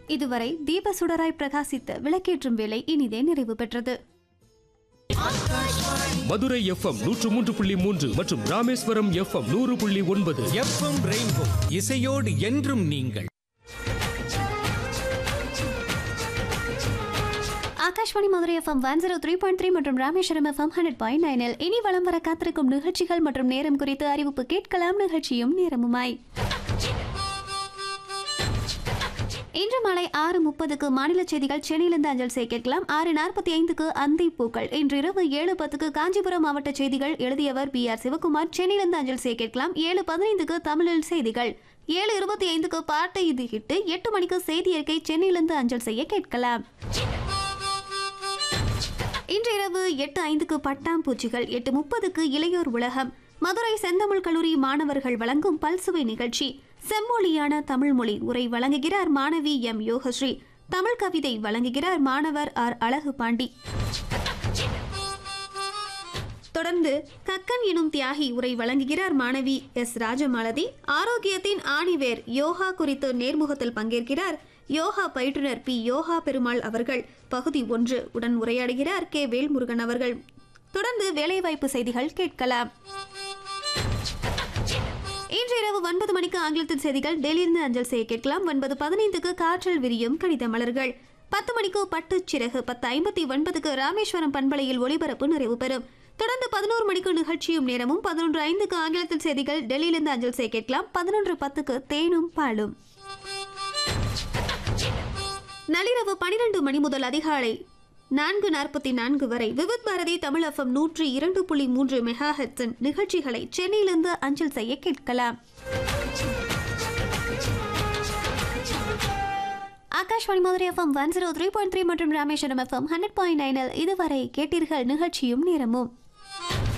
இதுவரை தீப சுடராய் பிரகாசித்த விளக்கேற்றும் வேலை இனிதே நிறைவு பெற்றது மதுரை எஃப்எம் நூற்று மூன்று புள்ளி மூன்று மற்றும் ராமேஸ்வரம் எஃப்எம் நூறு புள்ளி ஒன்பது எஃப்எம் ரெயின்போ இசையோடு என்றும் நீங்கள் Akashvani Madurai FM one zero three point three மற்றும் ராமேஸ்வரம் எஃப்எம் ஹண்ட்ரட் பாயிண்ட் நைனில் இனி வலம் வர காத்திருக்கும் நிகழ்ச்சிகள் மற்றும் நேரம் குறித்து அறிவிப்பு கேட்கலாம் நிகழ்ச்சியும் நேரமுமாய் இன்று மாலை ஆறு முப்பதுக்கு மாநில செய்திகள் சென்னையிலிருந்து அஞ்சல் செய்ய கேட்கலாம் ஆறு நாற்பத்தி ஐந்துக்கு அந்தி பூக்கள் இன்று இரவு ஏழு பத்துக்கு காஞ்சிபுரம் மாவட்ட செய்திகள் எழுதியவர் பி ஆர் சிவகுமார் சென்னையிலிருந்து அஞ்சல் செய்ய கேட்கலாம் ஏழு பதினைந்துக்கு தமிழில் செய்திகள் ஏழு இருபத்தி ஐந்துக்கு பாட்டு இது ஹிட்டு எட்டு மணிக்கு செய்தி அறிக்கை சென்னையிலிருந்து அஞ்சல் செய்ய கேட்கலாம் இன்று இரவு எட்டு ஐந்துக்கு பட்டாம்பூச்சிகள் எட்டு முப்பதுக்கு இளையோர் உலகம் மதுரை செந்தமிழ் கல்லூரி மாணவர்கள் வழங்கும் பல்சுவை நிகழ்ச்சி செம்மொழியான தமிழ் மொழி உரை வழங்குகிறார் மாணவி எம் யோகஸ்ரீ தமிழ் கவிதை வழங்குகிறார் மாணவர் ஆர் அழகு பாண்டி தொடர்ந்து கக்கன் எனும் தியாகி உரை வழங்குகிறார் மாணவி எஸ் ராஜமாலதி ஆரோக்கியத்தின் ஆணிவேர் யோகா குறித்து நேர்முகத்தில் பங்கேற்கிறார் யோகா பயிற்றுனர் பி யோகா பெருமாள் அவர்கள் பகுதி ஒன்று உடன் உரையாடுகிறார் கே வேல்முருகன் அவர்கள் தொடர்ந்து வேலைவாய்ப்பு செய்திகள் கேட்கலாம் இன்று இரவு ஒன்பது மணிக்கு ஆங்கிலத்தில் செய்திகள் டெல்லியிலிருந்து அஞ்சல் செய்ய கேட்கலாம் ஒன்பது பதினைந்துக்கு காற்றில் விரியும் கடித மலர்கள் பத்து மணிக்கு பட்டுச் சிறகு பத்து ஐம்பத்தி ஒன்பதுக்கு ராமேஸ்வரம் பண்பலையில் ஒளிபரப்பு நிறைவு பெறும் தொடர்ந்து பதினோரு மணிக்கு நிகழ்ச்சியும் நேரமும் பதினொன்று ஐந்துக்கு ஆங்கிலத்தில் செய்திகள் டெல்லியிலிருந்து அஞ்சல் செய்ய கேட்கலாம் பதினொன்று பத்துக்கு தேனும் பாலும் நள்ளிரவு பனிரெண்டு மணி முதல் அதிகாலை நான்கு நாற்பத்தி நான்கு வரை விவித் பாரதி தமிழ் எஃப்எம் நூற்றி இரண்டு புள்ளி மூன்று மெகா ஹெட்ஸின் நிகழ்ச்சிகளை சென்னையிலிருந்து அஞ்சல் செய்ய கேட்கலாம் Akashvani Madurai FM one zero three point three மற்றும் ராமேஸ்வரம் எஃப்எம் ஹண்ட்ரட் பாயிண்ட் நைனில் இதுவரை கேட்டீர்கள் நிகழ்ச்சியும் நேரமும்